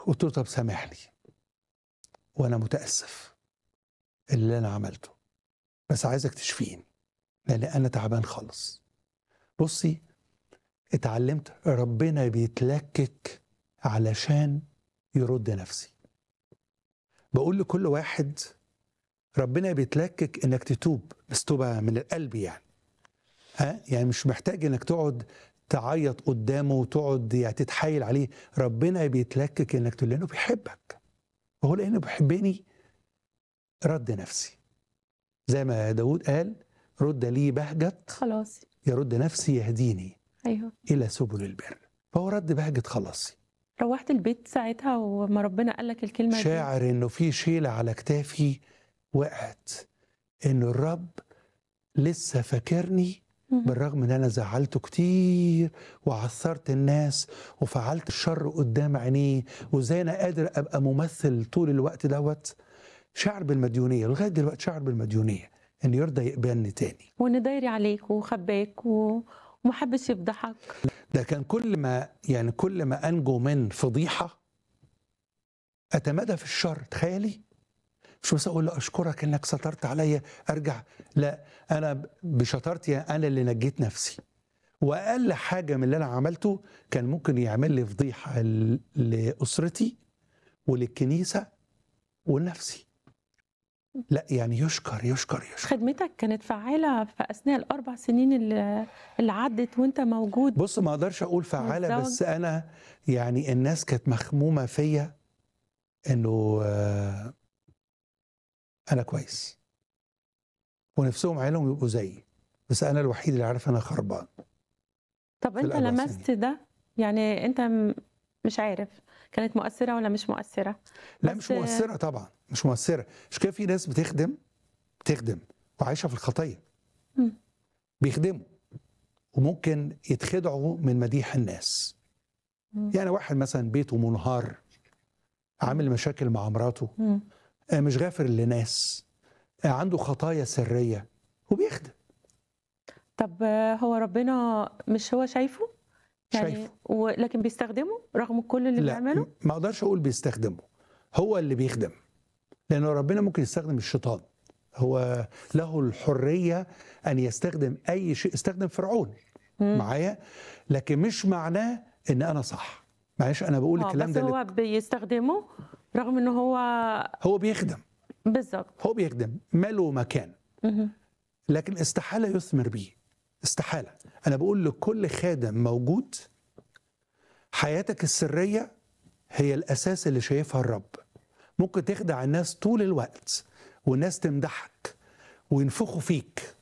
قلت له طب سامحني وانا متاسف اللي انا عملته بس عايزك تشفيني لان انا تعبان خالص بصي اتعلمت ربنا بيتلكك علشان يرد نفسي بقول لكل واحد ربنا بيتلكك انك تتوب بس توبه من القلب يعني ها يعني مش محتاج انك تقعد تعيط قدامه وتقعد يعني تتحايل عليه ربنا بيتلكك انك تقول لانه بيحبك وهو لانه بيحبني رد نفسي زي ما داود قال رد لي بهجة خلاص يرد نفسي يهديني ايوه إلى سبل البر فهو رد بهجة خلاصي روحت البيت ساعتها وما ربنا قال لك الكلمه دي شاعر إنه في شيلة على كتافي وقعت إنه الرب لسه فاكرني مهم. بالرغم ان انا زعلته كتير وعثرت الناس وفعلت الشر قدام عينيه وازاي انا قادر ابقى ممثل طول الوقت دوت شعر بالمديونيه لغايه دلوقتي شعر بالمديونيه ان يرضى يقبلني تاني وان دايري عليك وخباك و... وما حبش يفضحك ده كان كل ما يعني كل ما انجو من فضيحه اتمادى في الشر تخيلي مش بس اقول له اشكرك انك سترت عليا ارجع لا انا بشطارتي انا اللي نجيت نفسي واقل حاجه من اللي انا عملته كان ممكن يعمل لي فضيحه ل- لاسرتي وللكنيسه ولنفسي لا يعني يشكر يشكر يشكر خدمتك كانت فعاله في اثناء الاربع سنين اللي, اللي عدت وانت موجود بص ما اقدرش اقول فعاله والزوج؟ بس انا يعني الناس كانت مخمومه فيا انه آه، انا كويس ونفسهم عيالهم يبقوا زيي بس انا الوحيد اللي عارف انا خربان طب انت الأربع لمست ده يعني انت م- مش عارف كانت مؤثره ولا مش مؤثره لا بس- مش مؤثره طبعا مش مؤثره مش كده في ناس بتخدم بتخدم وعايشه في الخطيه مم. بيخدموا وممكن يتخدعوا من مديح الناس مم. يعني واحد مثلا بيته منهار عامل مشاكل مع مراته مم. آه، مش غافر لناس آه، عنده خطايا سريه وبيخدم طب آه، هو ربنا مش هو شايفه يعني شايفه. و... لكن بيستخدمه رغم كل اللي لا بيعمله ما اقدرش اقول بيستخدمه هو اللي بيخدم لانه ربنا ممكن يستخدم الشيطان هو له الحريه ان يستخدم اي شيء استخدم فرعون مم. معايا لكن مش معناه ان انا صح معلش انا بقول آه، الكلام بس ده هو اللي- بيستخدمه رغم ان هو هو بيخدم بالظبط هو بيخدم ماله مكان مهم. لكن استحاله يثمر بيه استحاله انا بقول لكل خادم موجود حياتك السريه هي الاساس اللي شايفها الرب ممكن تخدع الناس طول الوقت والناس تمدحك وينفخوا فيك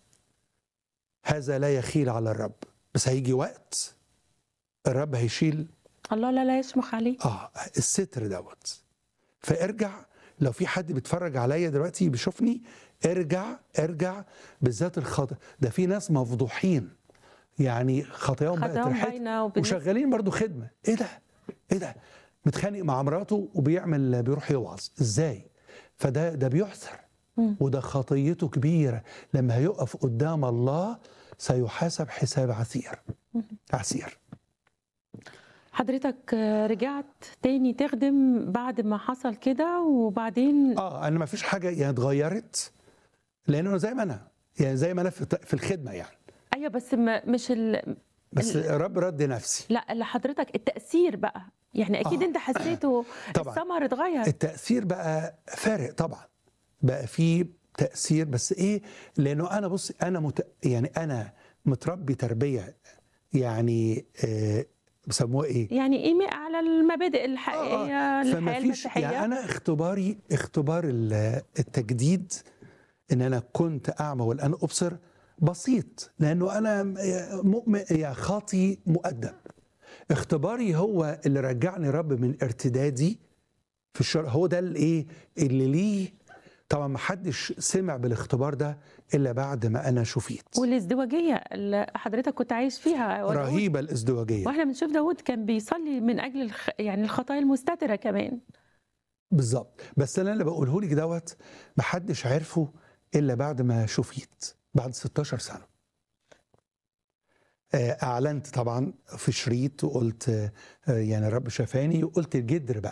هذا لا يخيل على الرب بس هيجي وقت الرب هيشيل الله لا لا يسمح عليه اه الستر دوت فارجع لو في حد بيتفرج عليا دلوقتي بيشوفني ارجع ارجع بالذات الخطأ ده في ناس مفضوحين يعني خطاياهم بقت خطاهم ريحتها باينه وبالنسبة- وشغالين برضو خدمه ايه ده ايه ده متخانق مع مراته وبيعمل بيروح يوعظ ازاي فده ده بيحسر مم. وده خطيته كبيره لما هيقف قدام الله سيحاسب حساب عسير عسير حضرتك آه، رجعت تاني تخدم بعد ما حصل كده وبعدين اه انا ما فيش حاجه يعني اتغيرت لانه زي ما انا يعني زي ما انا في في الخدمه يعني ايوه بس ما مش ال... بس ال- الرب رد نفسي لا اللي حضرتك التأثير بقى يعني اكيد آه. انت حسيته طبعا. الثمر اتغير التاثير بقى فارق طبعا بقى في تاثير بس ايه لانه انا بص انا مت... يعني انا متربي تربيه يعني آه بيسموها ايه يعني ايه على المبادئ الحقيقيه للحياه فما فيش المسيحيه يعني انا اختباري اختبار ال- التجديد ان انا كنت اعمى والان ابصر بسيط لانه انا مؤمن يا خاطي مؤدب اختباري هو اللي رجعني رب من ارتدادي في الشر هو ده الايه اللي ليه طبعا ما حدش سمع بالاختبار ده الا بعد ما انا شفيت والازدواجيه اللي حضرتك كنت عايش فيها وداود- رهيبه الازدواجيه واحنا بنشوف داود كان بيصلي من اجل الخ... يعني الخطايا المستتره كمان بالظبط بس انا اللي بقوله لك دوت محدش عرفه الا بعد ما شفيت بعد 16 سنه آه، اعلنت طبعا في شريط وقلت آه، يعني الرب شفاني وقلت الجدر بقى